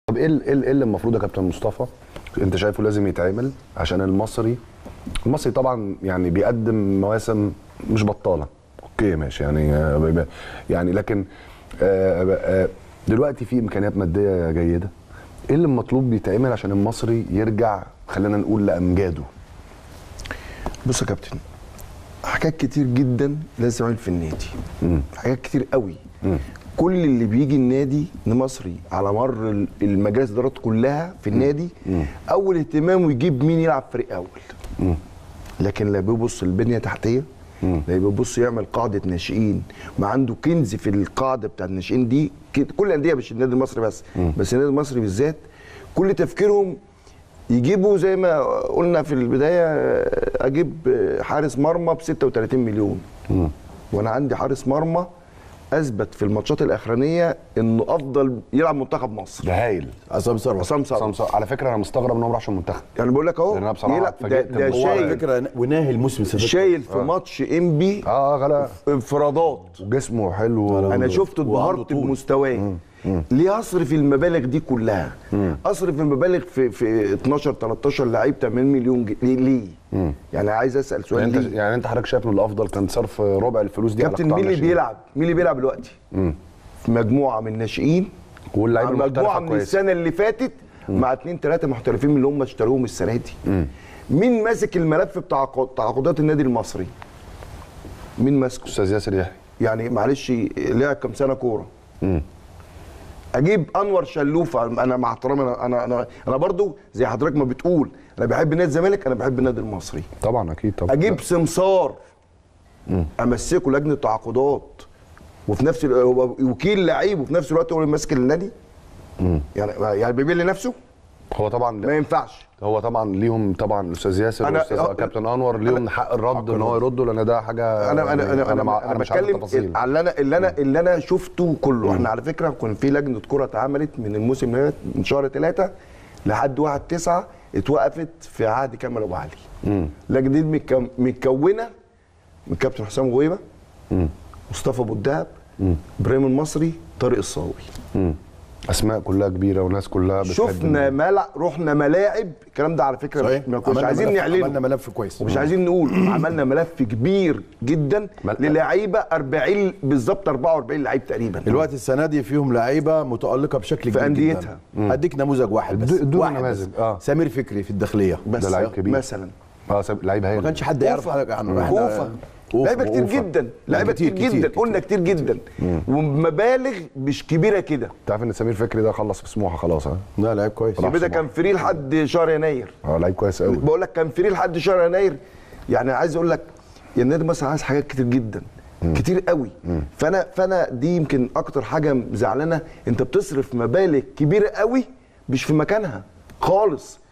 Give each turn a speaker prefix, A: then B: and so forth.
A: طب ايه ال- ايه ال- إيه اللي المفروض يا كابتن مصطفى انت شايفه لازم يتعمل عشان المصري المصري طبعا يعني بيقدم مواسم مش بطاله اوكي ماشي يعني آه، ب- ب- يعني لكن آه، آه، دلوقتي في امكانيات ماديه جيده ايه اللي المطلوب بيتعمل عشان المصري يرجع خلينا نقول لامجاده
B: بص يا كابتن حاجات كتير جدا لازم تعمل في النادي حاجات كتير قوي كل اللي بيجي النادي المصري على مر ال- المجالس الادارات كلها في النادي اول اهتمامه يجيب مين يلعب فريق اول لكن لا بيبص البنيه تحتيه لا بيبص يعمل قاعده ناشئين ما عنده كنز في القاعده بتاع الناشئين دي ك- كل الانديه مش النادي المصري بس بس النادي المصري بالذات كل تفكيرهم يجيبوا زي ما قلنا في البدايه آه، اجيب آه، حارس مرمى ب 36 مليون وانا عندي حارس مرمى اثبت في الماتشات الاخرانيه انه افضل يلعب منتخب مصر
A: ده هايل
C: عصام ثروت
B: عصام
A: عصام
B: صعب
A: صلاح. على فكره انا مستغرب ان هو ما راحش المنتخب
B: يعني بقول لك اهو
A: لأن أنا بصراحة
B: يلعب- ده,
A: اتفاجئت
B: ده
A: بهو
C: هو على
B: شايل
C: فكره وناهي الموسم اللي فات
B: شايل في ماتش انبي
A: اه غلا
B: انفرادات
A: وجسمه حلو
B: انا شفت
C: وعنده
B: اتبهرت
C: طول.
B: بمستواه ليه اصرف المبالغ دي كلها اصرف المبالغ في في 12 13 لعيب 80 مليون جنيه ليه, ليه؟ يعني عايز اسال سؤال
A: يعني انت
B: ليه
A: يعني انت حضرتك شايف ان الافضل كان صرف ربع الفلوس دي على
B: كابتن
A: قطاع
B: مين اللي
A: الناشئين؟
B: بيلعب مين اللي بيلعب دلوقتي في مجموعه من الناشئين
A: واللعيبه
B: مع مجموعه
A: المحترفه
B: من
A: كويسه
B: السنه اللي فاتت مع اثنين ثلاثه محترفين من اللي هم اشتروهم السنه دي مين ماسك الملف بتاع عقود- تعاقدات النادي المصري مين ماسكه
A: استاذ ياسر يحيى
B: يعني معلش لعب كام سنه كوره اجيب انور شلوفه انا مع احترامي انا انا انا, أنا برضو زي حضرتك ما بتقول انا بحب نادي الزمالك انا بحب النادي المصري
A: طبعا اكيد طبعا
B: اجيب سمسار امسكه لجنه تعاقدات وفي نفس ال- هو وكيل لعيب وفي نفس الوقت هو اللي ماسك النادي يعني يعني بيبيع لنفسه
A: هو
B: ما
A: طبعا
B: ينفعش
A: هو طبعا ليهم طبعا الاستاذ ياسر
B: أنا-
A: والاستاذ
B: أه،
A: كابتن انور ليهم حق الرد ان هو يردوا لان ده حاجه
B: انا انا انا انا,
A: مع-
B: أنا,
A: مش عارف
B: بتكلم
A: التفاصيل
B: على اللي انا اللي انا اللي انا شفته كله احنا على فكره كان في لجنه كره اتعملت من الموسم اللي فات من شهر ثلاثة لحد 1 9 اتوقفت في عهد كامل ابو علي اللجنه دي متكو- متكونه من كابتن حسام غويبه مصطفى ابو الدهب ابراهيم المصري طارق الصاوي
A: اسماء كلها كبيره وناس كلها بتحب
B: شفنا ملع رحنا ملاعب الكلام ده على فكره
C: صحيح
B: مش, ما كناش
C: عملنا
B: عايزين
C: ملف-
B: نعلنه
C: عملنا ملف كويس
B: ومش عايزين نقول عملنا ملف كبير جدا
A: مل-
B: للعيبه 40 بالظبط 44 لعيب تقريبا
C: الوقت السنه دي فيهم لعيبه متالقه بشكل كبير
B: أنديتها.
C: جدا اديك نموذج واحد بس
A: دو- دون
C: واحد
A: نماذج،
C: بس.
A: آه.
C: سمير فكري في الداخليه
B: بس
A: ده لعيب كبير.
B: مثلا
A: اه ساب- لعيب هايل
C: ما كانش حد يعرف حاجه عنه إحنا-
B: اوفا
C: أوفا،
B: لعيبه كتير
C: أوفا.
B: جدا لعيبه كتير, جدا قلنا كتير جدا ومبالغ مش كبيره كده
A: انت عارف ان سمير فكري ده خلص في سموحه خلاص ها
C: لا لعيب كويس
A: راح
B: يبقى ده
A: سموحة.
B: كان فري لحد شهر يناير
A: اه لعيب كويس قوي
B: بقول لك كان فري لحد شهر يناير يعني عايز اقول لك يا النادي مثلا عايز حاجات كتير جدا كتير قوي فانا فانا دي يمكن اكتر حاجه زعلانه انت بتصرف مبالغ كبيره قوي مش في مكانها خالص